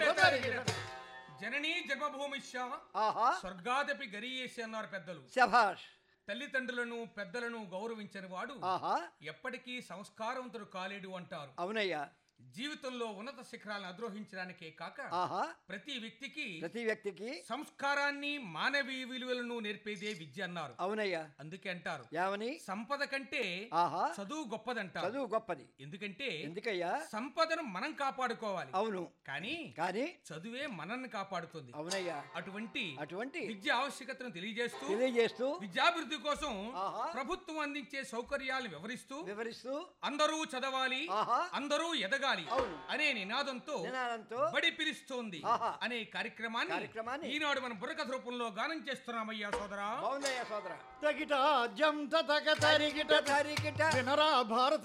జననీ జన్మభూమిశ్య ఆహా స్వర్గాదపి గరీయేసి అన్నారు పెద్దలు శభాష్ తల్లిదండ్రులను పెద్దలను గౌరవించని వాడు ఆహా ఎప్పటికీ సంస్కారవంతుడు కాలేడు అంటారు అవునయ్యా జీవితంలో ఉన్నత శిఖరాలను అధిరోహించడానికే కాక ఆహా ప్రతి వ్యక్తికి ప్రతి వ్యక్తికి సంస్కారాన్ని మానవీయ విలువలను నేర్పేదే విద్య అన్నారు అవునయ్యా అందుకే అంటారు యావని సంపద కంటే ఆహా చదువు గొప్పదంటారు చదువు గొప్పది ఎందుకంటే ఎందుకయ్యా సంపదను మనం కాపాడుకోవాలి అవును కానీ కానీ చదువే మనల్ని కాపాడుతుంది అవునయ్యా అటువంటి అటువంటి విద్య ఆవశ్యకతను తెలియజేస్తూ తెలియజేస్తూ విద్యాభివృద్ధి కోసం ఆహా. ప్రభుత్వం అందించే సౌకర్యాలను వివరిస్తూ వివరిస్తూ అందరూ చదవాలి ఆహా అందరూ ఎదగాలి అవును. అనే నినాదంతో నినాదంతో బడి పిలుస్తోంది ఆహా. అనే కార్యక్రమాన్ని కార్యక్రమాన్ని ఈనాడు మనం బుర్రకథ రూపంలో గానం చేస్తున్నామయ్యా సోదరా బాగుందయ్యా సోదర తగిట జంత తగ తరిగిట తరిగిట వినరా భారత